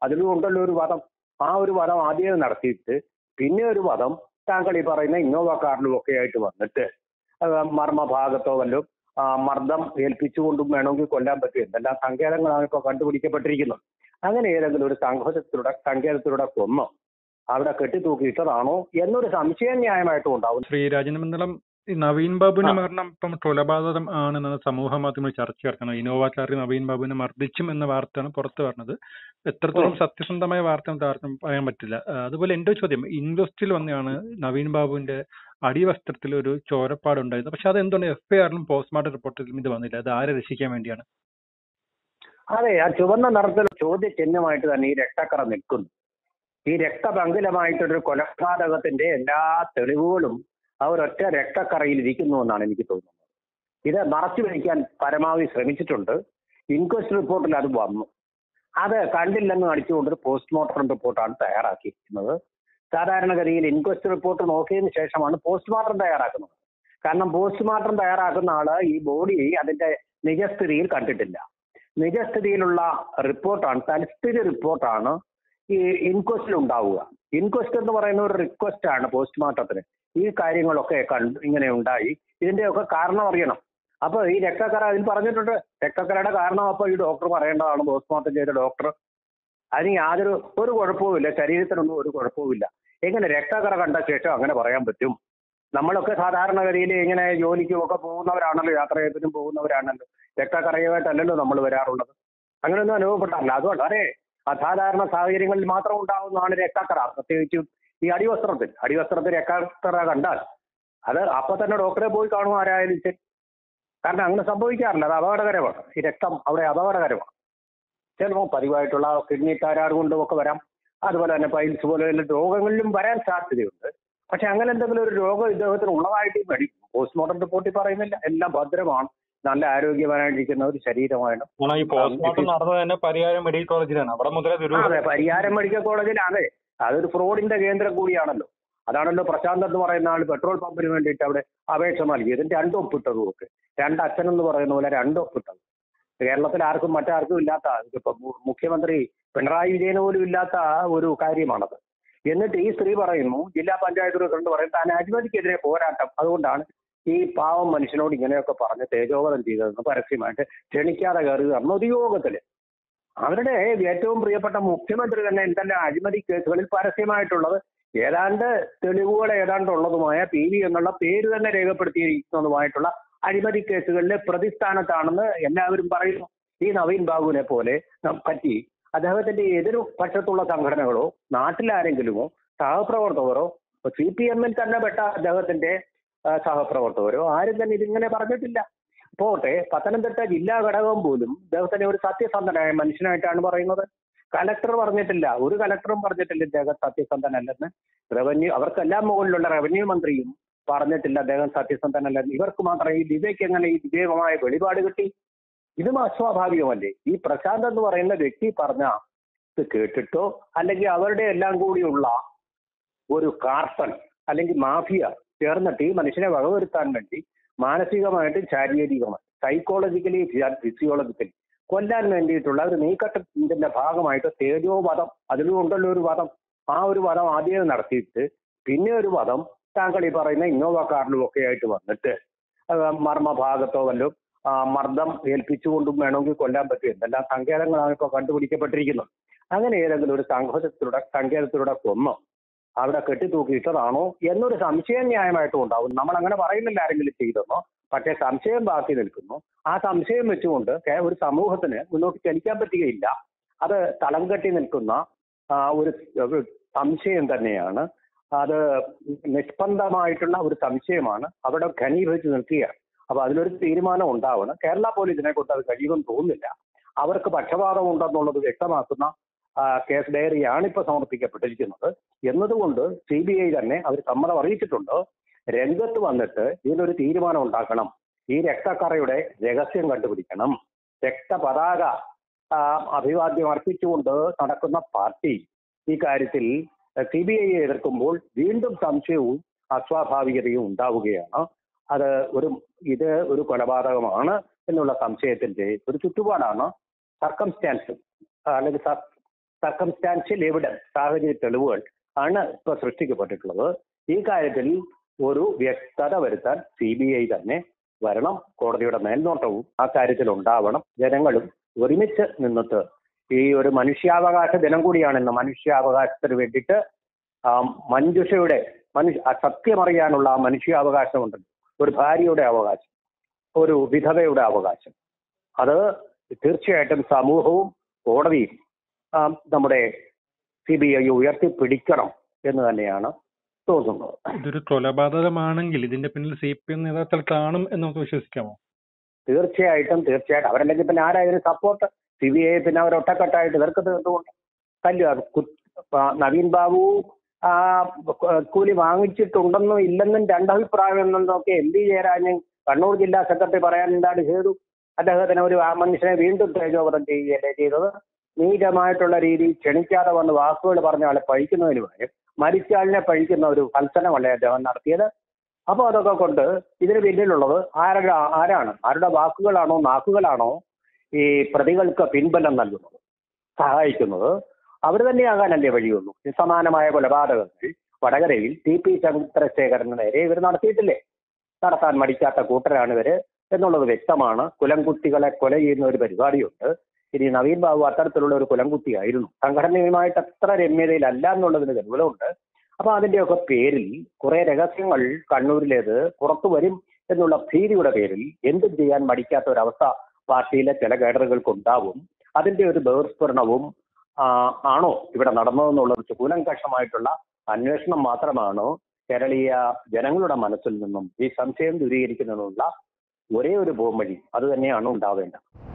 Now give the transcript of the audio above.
അതിലും ഉണ്ടല്ലോ ഒരു വധം ആ ഒരു വധം ആദ്യം നടത്തിയിട്ട് പിന്നെ ഒരു വധം താങ്കൾ ഈ പറയുന്ന ഇന്നോവ കാറിലും ഒക്കെ ആയിട്ട് വന്നിട്ട് ആ, മർമ്മഭാഗത്തോ വല്ലതും ആ, മർദ്ദം ഏൽപ്പിച്ചുകൊണ്ടും വേണമെങ്കിൽ കൊല്ലാൻ പറ്റും എന്തെല്ലാം സങ്കേതങ്ങളാണ് ഇപ്പോൾ കണ്ടുപിടിക്കപ്പെട്ടിരിക്കുന്നത് അങ്ങനെ ഏതെങ്കിലും ഒരു സങ്കേതത്തിലൂടെ സങ്കേതത്തിലൂടെ കൊന്നോ അവിടെ കെട്ടിത്തൂക്കിയിട്ടതാണോ എന്നൊരു സംശയം ന്യായമായിട്ടും ഉണ്ടാവും ശ്രീ രാജനമന്ദളം ഈ നവീൻ ബാബുവിന്റെ ആ. മരണം ഇപ്പം കൊലപാതകം ആണെന്നാണ് സമൂഹ മാധ്യമങ്ങളിൽ ചർച്ച നടക്കുന്നത് ഇന്നോവ കാറിൽ നവീൻ ബാബുവിനെ മർദ്ദിച്ചും എന്ന വാർത്തയാണ് പുറത്തു പറഞ്ഞത് എത്രത്തോളം ഉം. സത്യസന്ധമായ വാർത്ത എന്ന് ആർക്കും പറയാൻ പറ്റില്ല ആ, അതുപോലെ എന്റെ ഒരു ചോദ്യം ഇൻവെസ്റ്റിൽ വന്നെയാണ് നവീൻ ബാബുവിന്റെ അടിവസ്ത്രത്തിൽ ഒരു ചോരപ്പാട് ഉണ്ടായത് പക്ഷെ അത് എന്തുകൊണ്ട് എഫ് ഐ ആറിലും പോസ്റ്റ്മോർട്ടം റിപ്പോർട്ടിലും ഇത് വന്നില്ല അത് ആരെ രക്ഷിക്കാൻ വേണ്ടിയാണ് അതെ ആ ചുവന്ന നിറത്തിൽ ചോദ്യചിഹ്നമായിട്ട് തന്നെ ഈ രക്തക്കറ നിൽക്കുന്നു ഈ രക്തപങ്കിലമായിട്ടൊരു കൊലപാതകത്തിന്റെ എല്ലാ തെളിവുകളും ആ ഒരൊറ്റ രക്തക്കറയിൽ ഇരിക്കുന്നു എന്നാണ് എനിക്ക് തോന്നുന്നത് ഇത് മറച്ചു വയ്ക്കാൻ പരമാവധി ശ്രമിച്ചിട്ടുണ്ട് ഇൻക്വസ്റ്റ് റിപ്പോർട്ടിൽ അത് വന്നു അത് കണ്ടില്ലെന്ന് അടിച്ചുകൊണ്ടൊരു പോസ്റ്റ്മോർട്ടം റിപ്പോർട്ടാണ് തയ്യാറാക്കിയിരിക്കുന്നത് സാധാരണഗതിയിൽ ഇൻക്വസ്റ്റ് റിപ്പോർട്ട് നോക്കിയതിന് ശേഷമാണ് പോസ്റ്റ്മോർട്ടം തയ്യാറാക്കുന്നത് കാരണം പോസ്റ്റ്മോർട്ടം തയ്യാറാക്കുന്ന ആള് ഈ ബോഡി അതിന്റെ നിജസ്ഥിതിയിൽ കണ്ടിട്ടില്ല നിജസ്ഥിതിയിലുള്ള റിപ്പോർട്ടാണ് തൽസ്ഥിതി റിപ്പോർട്ടാണ് ഈ ഇൻക്വസ്റ്റിൽ ഉണ്ടാവുക ഇൻക്വസ്റ്റ് എന്ന് പറയുന്ന ഒരു റിക്വസ്റ്റ് ആണ് പോസ്റ്റ്മോർട്ടത്തിന് ഈ കാര്യങ്ങളൊക്കെ കണ്ട് ഇങ്ങനെ ഉണ്ടായി ഇതിന്റെയൊക്കെ കാരണം അറിയണം അപ്പൊ ഈ രക്തക്കറ അതിൽ പറഞ്ഞിട്ടുണ്ട് രക്തക്കറയുടെ കാരണം അപ്പൊ ഈ ഡോക്ടർ പറയേണ്ടതാണ് പോസ്റ്റ്മോർട്ടം ചെയ്ത ഡോക്ടർ അതിന് യാതൊരു ഒരു കുഴപ്പവുമില്ല ശരീരത്തിനൊന്നും ഒരു കുഴപ്പവുമില്ല എങ്ങനെ രക്തക്കറ കണ്ട ശേഷം അങ്ങനെ പറയാൻ പറ്റും നമ്മളൊക്കെ സാധാരണഗതിയിൽ ഇങ്ങനെ ജോലിക്കും ഒക്കെ പോകുന്നവരാണല്ലോ യാത്രയത്തിനും പോകുന്നവരാണല്ലോ രക്തക്കറയുമായിട്ടല്ലല്ലോ നമ്മൾ വരാറുള്ളത് അങ്ങനെയൊന്നും അനുഭവപ്പെട്ടാറില്ല അത് വളരെ അസാധാരണ സാഹചര്യങ്ങളിൽ മാത്രം ഉണ്ടാവുന്നതാണ് രക്തക്കറ പ്രത്യേകിച്ചും ഈ അടിവസ്ത്രത്തിൽ അടിവസ്ത്രത്തിൽ രക്തക്കറ കണ്ടാൽ അത് അപ്പൊ തന്നെ ഡോക്ടറെ പോയി കാണും ആരായാലും ശരി കാരണം അങ്ങനെ സംഭവിക്കാറില്ല അത് അപകടകരമാണ് ഈ രക്തം അവിടെ അപകടകരമാണ് ചിലപ്പോൾ പതിവായിട്ടുള്ള കിഡ്നി തകരാറ് കൊണ്ടും ഒക്കെ വരാം അതുപോലെ തന്നെ പൈൽസ് പോലെയുള്ള രോഗങ്ങളിലും വരാൻ സാധ്യതയുണ്ട് പക്ഷെ അങ്ങനെ എന്തെങ്കിലും ഒരു രോഗം ഇദ്ദേഹത്തിന് ഉള്ളതായിട്ട് മെഡി പോസ്റ്റ്മോർട്ടം റിപ്പോർട്ടിൽ പറയുന്നില്ല എല്ലാം ഭദ്രമാണ് നല്ല ആരോഗ്യവാനായിട്ടിരിക്കുന്ന ഒരു ശരീരമാണ് കാരണം ഈ പോസ്റ്റ്മോർട്ടം നടന്നത് തന്നെ പരിഹാരം മെഡിക്കൽ കോളേജിലാണ് അവിടെ മുതലേ അതെ ദുരൂഹത പരിയാരം മെഡിക്കൽ കോളേജിൽ അതെ അതൊരു ഫ്രോഡിന്റെ കേന്ദ്രം കൂടിയാണല്ലോ അതാണല്ലോ പ്രശാന്ത് എന്ന് പറയുന്ന ആൾ പെട്രോൾ പമ്പിന് വേണ്ടിയിട്ട് അവിടെ അപേക്ഷ നൽകിയത് രണ്ട് ഒപ്പിട്ടതും ഒക്കെ രണ്ട് അച്ഛൻ എന്ന് പറയുന്ന പോലെ രണ്ട് ഒപ്പിട്ടത് കേരളത്തിൽ ആർക്കും മറ്റാർക്കും ഇല്ലാത്ത ഇപ്പൊ മു- മുഖ്യമന്ത്രി പിണറായി വിജയന് പോലും ഇല്ലാത്ത ഒരു കാര്യമാണത് എന്നിട്ട് ഈ സ്ത്രീ പറയുന്നു ജില്ലാ പഞ്ചായത്ത് പ്രസിഡന്റ് പറയും താൻ അഴിമതിക്കെതിരെ പോരാട്ടം അതുകൊണ്ടാണ് ഈ പാവം മനുഷ്യനോട് ഇങ്ങനെയൊക്കെ പറഞ്ഞ് തേജോവധം ചെയ്തതെന്ന് പരസ്യമായിട്ട് ക്ഷണിക്കാതെ കയറി നടന്ന ഒരു യോഗത്തില് അവരുടെ ഏറ്റവും പ്രിയപ്പെട്ട മുഖ്യമന്ത്രി തന്നെ എന്തെല്ലാം അഴിമതി കേസുകളിൽ പരസ്യമായിട്ടുള്ളത് ഏതാണ്ട് തെളിവുകൾ ഏതാണ്ട് ഉള്ളതുമായ പി വി എന്നുള്ള പേര് തന്നെ രേഖപ്പെടുത്തിയിരിക്കുന്നതുമായിട്ടുള്ള അഴിമതി കേസുകളിലെ പ്രതിസ്ഥാനത്താണെന്ന് എല്ലാവരും പറയുന്നു ഈ നവീൻ ബാബുവിനെ പോലെ നം- പറ്റി അദ്ദേഹത്തിന്റെ എതിർ പക്ഷത്തുള്ള സംഘടനകളോ നാട്ടിലാരെങ്കിലുമോ സഹപ്രവർത്തകരോ സി പി എമ്മിൽ തന്നെ പെട്ട അദ്ദേഹത്തിന്റെ ആ, സഹപ്രവർത്തകരോ ആരും തന്നെ ഇതിങ്ങനെ പറഞ്ഞിട്ടില്ല പോട്ടെ പത്തനംതിട്ട ജില്ലാ ഘടകം പോലും ഇദ്ദേഹത്തിനെ ഒരു സത്യസന്ധനായ മനുഷ്യനായിട്ടാണ് പറയുന്നത് കലക്ടർ പറഞ്ഞിട്ടില്ല ഒരു കലക്ടറും പറഞ്ഞിട്ടില്ല ഇദ്ദേഹം സത്യസന്ധനല്ലെന്ന് റവന്യൂ അവർക്കെല്ലാം മുകളിലുള്ള റവന്യൂ മന്ത്രിയും പറഞ്ഞിട്ടില്ല അദ്ദേഹം സത്യസന്ധനല്ലെന്ന് ഇവർക്ക് മാത്രം ഈ ദിവ്യയ്ക്ക് എങ്ങനെ ഈ ദിവ്യമായ വെളിപാട് കിട്ടി ഇതും അസ്വാഭാവികമല്ലേ ഈ പ്രശാന്ത് എന്ന് പറയുന്ന വ്യക്തി പറഞ്ഞ ഇത് കേട്ടിട്ടോ അല്ലെങ്കിൽ അവരുടെ എല്ലാം കൂടിയുള്ള ഒരു കാർട്ടൺ അല്ലെങ്കിൽ മാഫിയ ചേർന്നിട്ട് ഈ മനുഷ്യനെ വകവരുത്താൻ വേണ്ടി മാനസികമായിട്ടും ശാരീരികമായി സൈക്കോളജിക്കലി ഫിസിയോളജിക്കലി കൊല്ലാൻ വേണ്ടിയിട്ടുള്ള ഒരു നീക്കത്തിന്റെ ഭാഗമായിട്ട് തേജോവധം അതിലും ഉണ്ടല്ലോ ഒരു വധം ആ ഒരു വധം ആദ്യം നടത്തിയിട്ട് പിന്നെ ഒരു വധം താങ്കൾ ഈ പറയുന്ന ഇന്നോവ കാറിലും ഒക്കെ ആയിട്ട് വന്നിട്ട് ആ, മർമ്മഭാഗത്തോ വല്ലതും ആ, മർദ്ദം ഏൽപ്പിച്ചുകൊണ്ടും വേണമെങ്കിൽ കൊല്ലാൻ പറ്റും എന്തെല്ലാം സങ്കേതങ്ങളാണ് ഇപ്പോൾ കണ്ടുപിടിക്കപ്പെട്ടിരിക്കുന്നത് അങ്ങനെ ഏതെങ്കിലും ഒരു സങ്കേതത്തിലൂടെ സങ്കേതത്തിലൂടെ കൊന്നോ അവിടെ കെട്ടിത്തൂക്കിയിട്ടതാണോ എന്നൊരു സംശയം ന്യായമായിട്ടും ഉണ്ടാവും നമ്മൾ അങ്ങനെ പറയുന്നില്ല ആരെങ്കിലും ചെയ്തെന്നോ പക്ഷേ സംശയം ബാക്കി നിൽക്കുന്നു ആ സംശയം വെച്ചുകൊണ്ട് കേ- ഒരു സമൂഹത്തിന് മുന്നോട്ട് ചലിക്കാൻ പറ്റുകയില്ല അത് തളം കെട്ടി നിൽക്കുന്ന ആ, ഒരു ഒരു സംശയം തന്നെയാണ് അത് നിഷ്പന്ദമായിട്ടുള്ള ഒരു സംശയമാണ് അവിടെ ഘനീഭവിച്ച് നിൽക്കുകയാണ് അപ്പൊ അതിലൊരു തീരുമാനം ഉണ്ടാവണം കേരള പോലീസിനെ കൊണ്ട് അത് കഴിയുമെന്ന് തോന്നുന്നില്ല അവർക്ക് പക്ഷപാതം ഉണ്ടെന്നുള്ളത് വ്യക്തമാക്കുന്ന ആ, കേസ് ഡയറിയാണ് ഇപ്പോൾ സമർപ്പിക്കപ്പെട്ടിരിക്കുന്നത് എന്നതുകൊണ്ട് സി ബി ഐ തന്നെ അവർ സമ്മതം അറിയിച്ചിട്ടുണ്ട് രംഗത്ത് വന്നിട്ട് ഇതിനൊരു തീരുമാനം ഉണ്ടാക്കണം ഈ രക്തക്കറയുടെ രഹസ്യം കണ്ടുപിടിക്കണം രക്തപതാക ആ, അഭിവാദ്യം അർപ്പിച്ചുകൊണ്ട് നടക്കുന്ന പാർട്ടി ഈ കാര്യത്തിൽ സി ബി ഐയെ എതിർക്കുമ്പോൾ വീണ്ടും സംശയവും അസ്വാഭാവികതയും ഉണ്ടാവുകയാണ് അത് ഒരു ഇത് ഒരു കൊലപാതകമാണ് എന്നുള്ള സംശയത്തിന്റെ ഒരു ചുറ്റുപാടാണ് സർക്കംസ്റ്റാൻസ് അല്ലെങ്കിൽ സർ- സർക്കംസ്റ്റാൻഷ്യൽ എവിഡൻസ് സാഹചര്യ തെളിവുകൾ ആണ് ഇപ്പൊ സൃഷ്ടിക്കപ്പെട്ടിട്ടുള്ളത് ഈ കാര്യത്തിൽ ഒരു വ്യക്തത വരുത്താൻ സി ബി ഐ തന്നെ വരണം കോടതിയുടെ മേൽനോട്ടവും ആ കാര്യത്തിൽ ഉണ്ടാവണം ജനങ്ങളും ഒരുമിച്ച് നിന്നിട്ട് ഈ ഒരു മനുഷ്യാവകാശ ദിനം കൂടിയാണ് ഇന്ന് മനുഷ്യാവകാശത്തിന് വേണ്ടിയിട്ട് ആ മഞ്ജുഷയുടെ മനുഷ്യ ആ സത്യമറിയാനുള്ള ആ മനുഷ്യാവകാശമുണ്ട് ഒരു ഭാര്യയുടെ അവകാശം ഒരു വിധവയുടെ അവകാശം അത് തീർച്ചയായിട്ടും സമൂഹവും കോടതിയും ആ, നമ്മുടെ സി ബി ഐ ഉയർത്തിപ്പിടിക്കണം എന്ന് തന്നെയാണ് തോന്നുന്നത് ഇതൊരു കൊലപാതകമാണെങ്കിൽ ഇതിന്റെ പിന്നിൽ സി പി എം നേതാക്കൾ കാണും എന്ന് നമുക്ക് വിശ്വസിക്കാമോ തീർച്ചയായിട്ടും തീർച്ചയായിട്ടും അവരല്ലെങ്കിൽ പിന്നെ ആരായാലും സപ്പോർട്ട് സി ബി ഐ പിന്നെ അവർ ഒറ്റക്കെട്ടായിട്ട് ഇവർക്ക് തീർന്നുകൊണ്ട് തല്ലുക കു- ആ, നവീൻ ബാബു ആ, കു- കൂലി വാങ്ങിച്ചിട്ടുണ്ടെന്നും ഇല്ലെന്നും രണ്ടഭിപ്രായം എന്നൊക്കെ എം പി ജയരാജൻ കണ്ണൂർ ജില്ലാ സെക്രട്ടറി പറയാൻ എന്താണ് ചെയ്തു അദ്ദേഹത്തിന് ഒരു ആ മനുഷ്യനെ വീണ്ടും തേജോവധം ചെയ്യുകയല്ലേ ചെയ്തത് നീചമായിട്ടുള്ള രീതിയിൽ ക്ഷണിക്കാതെ വന്ന് വാക്കുകൾ പറഞ്ഞ ആളെ പഴിക്കുന്നതിന് പകരം മരിച്ച ആളിനെ പഴിക്കുന്ന ഒരു ഫൽസനമല്ലേ അദ്ദേഹം നടത്തിയത് അപ്പോൾ അതൊക്കെ കൊണ്ട് ഇതിന് പിന്നിലുള്ളത് ആരുടെ ആരാണ് ആരുടെ വാക്കുകളാണോ നാക്കുകളാണോ ഈ പ്രതികൾക്ക് പിൻബലം നൽകുന്നത് സഹായിക്കുന്നത് അവർ തന്നെയാകാനല്ലേ വഴിയുള്ളൂ ഈ സമാനമായ കൊലപാതകങ്ങൾ വടകരയിൽ ടി പി ചന്ദ്രശേഖരന് നേരെ ഇവർ നടത്തിയിട്ടില്ലേ നടത്താൻ മടിക്കാത്ത കൂട്ടരാണ് ഇവര് എന്നുള്ളത് വ്യക്തമാണ് കുലംകുത്തികളെ കൊല ചെയ്യുന്ന ഒരു പരിപാടിയുണ്ട് ഇനി നവീൻ ബാബു അത്തരത്തിലുള്ള ഒരു കുലംകുത്തിയായിരുന്നു സംഘടനയുമായിട്ട് അത്ര രമ്യതയിലല്ല എന്നുള്ളതിന് തെളിവുകളുണ്ട് അപ്പൊ അതിന്റെയൊക്കെ പേരിൽ കുറെ രഹസ്യങ്ങൾ കണ്ണൂരിലേത് പുറത്തു വരും എന്നുള്ള ഭീതിയുടെ പേരിൽ എന്തും ചെയ്യാൻ മടിക്കാത്ത ഒരവസ്ഥ പാർട്ടിയിലെ ചില കേഡറുകൾക്ക് ഉണ്ടാവും അതിന്റെ ഒരു ബഹിസ്ഫുരണവും ആ, ആണോ ഇവിടെ നടന്നതെന്നുള്ളത് കൂലങ്കഷമായിട്ടുള്ള അന്വേഷണം മാത്രമാണ് കേരളീയ ജനങ്ങളുടെ മനസ്സിൽ നിന്നും ഈ സംശയം ദൂരീകരിക്കുന്നതിനുള്ള ഒരേ ഒരു പോംവഴി അത് തന്നെയാണ് ഉണ്ടാവേണ്ടത്